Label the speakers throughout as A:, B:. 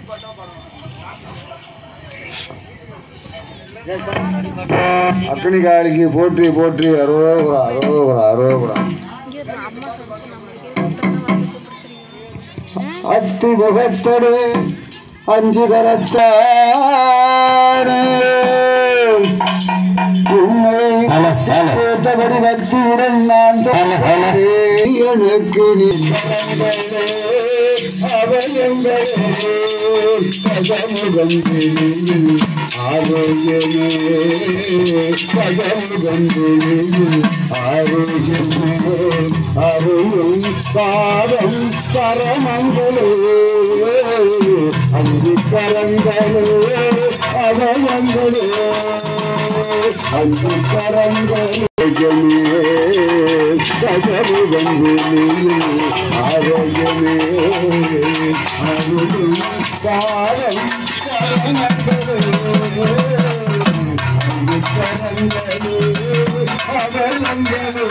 A: அக்னி காளிக்கு போற்றி போற்றி அரோகுரா அரோகுரா அரோகுரா
B: இங்கே இருந்து அம்மா சொல்லிச்சு நம்மளுக்கே ஒருத்தர் வந்து கூப்பிட
A: அத்தி முகத்தடு அஞ்சு கரத்தானே உன்னை கேட்டபடி பக்தியுடன் நான் தொழுகிறேன். எனக்கு நீ அருளும் பாதம் பரமங்களே அங்கு கரங்களே அவயங்களே அங்கு கரங்களே கதவு வந்து ஆரோக்கியமே அருளும் பாதம் பரமங்களே அங்கு கரங்களே அவயங்களே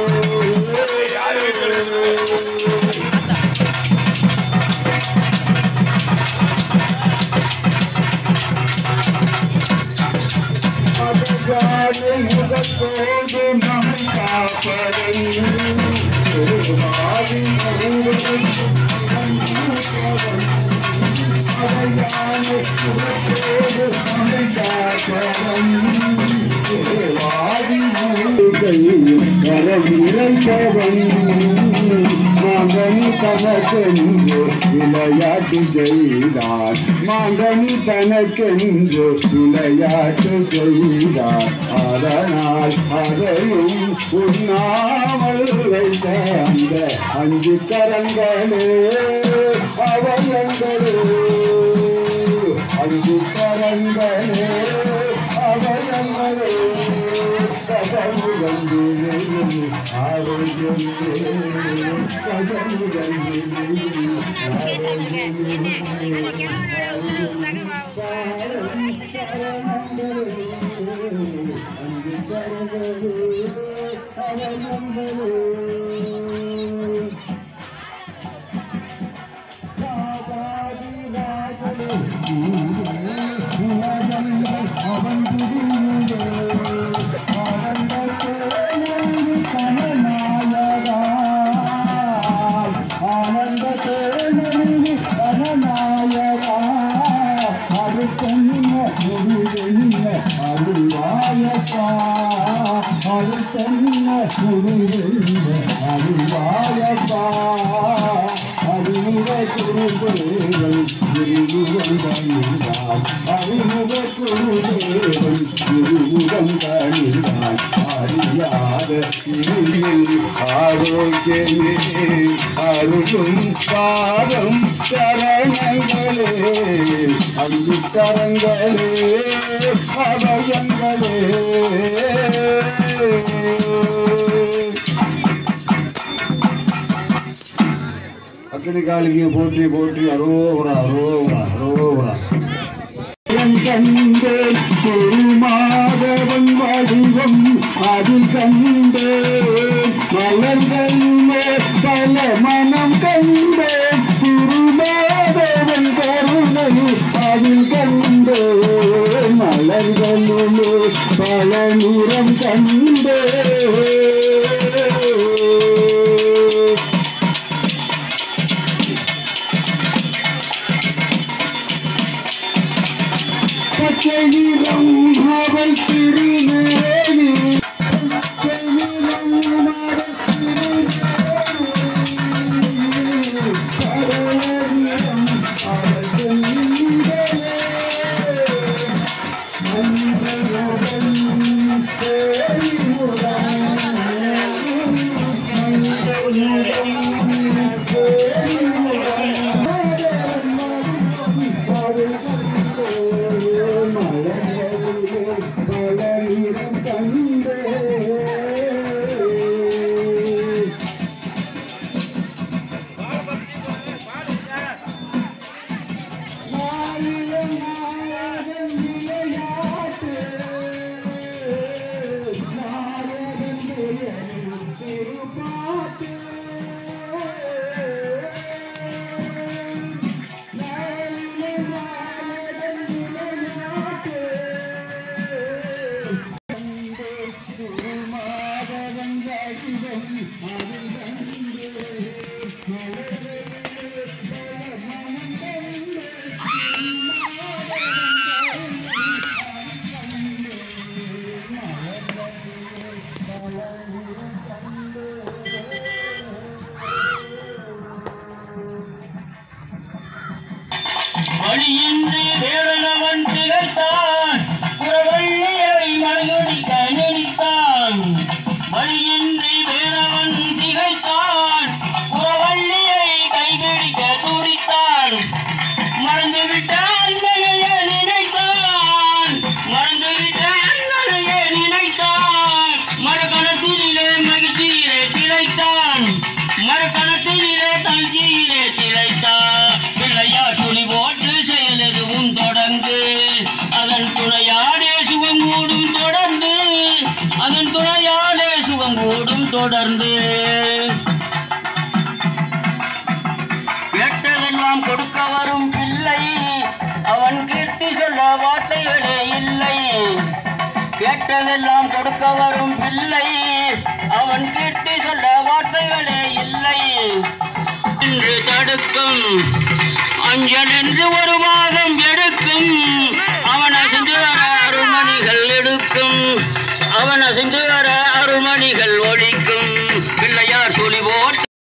A: மாங்கனி தனக்கென்று விளையாட்டு செய்தார் மாங்கனி தனக்கென்று விளையாட்டு செய்தார் அதனால் அதையும் உண்ணாமல் வைத்த அந்த அஞ்சு கரங்களே அவயங்களே அஞ்சு கரங்களே அவயங்களே கதவு வந்து ஆரோக்கியமே கதவு வந்து ஆரோக்கியமே அருளும் பாதம் கரணங்களே அங்கு கரங்களே அவயங்களே அக்னி காளிக்கு போற்றி போற்றி அரோகரா அரோகரா அரோகரா கண்டேன் பெருமாதவன் வடிவம் அதில் கண்டேன் மலர்களுமே பல மனம் கண்டேன் திருமாதவன் கருணை அதில் கண்டேன் மலர்களுமே பல நிறம் கண்டேன் பச்சை நிறம் அவள் திருமேனி பச்சை நிறம் அவள் திருமேனி கருணம் அவள் செந்தலே மனிதனுடன் திருப்பாட்டு
C: வழியின்றி வேடனவன் திகைத்தான் புறவள்ளியை மலையொடிக்க நினைத்தான் வழியின்றி வேடவன் திகைத்தான் புறவள்ளியை கைபிடிக்க துடித்தான் மறந்துவிட்ட அண்ணனையே நினைத்தான் மறந்துவிட்ட அண்ணனையே நினைத்தான் மரக்கணத்திலே மகிழ்ச்சியிலே திளைத்தான் மரக்கணத்திலே தங்கியிலே திளைத்தான் பிள்ளையா துணி போட்டு செயல் எதுவும் தொடர்ந்து அதன் துணையாடே சுகங்கூடும் தொடர்ந்து அதன் துணையாடே சுகங்கூடும் தொடர்ந்து கேட்டதெல்லாம் கொடுக்க வரும் பிள்ளை அவன் கீர்த்தி சொல்ல வார்த்தைகளே இல்லை கேட்டதெல்லாம் கொடுக்க வரும் பிள்ளை அவன் கீர்த்தி சொல்ல வார்த்தைகளே இல்லை என்று தடுக்கும் அஞ்சல் என்று ஒரு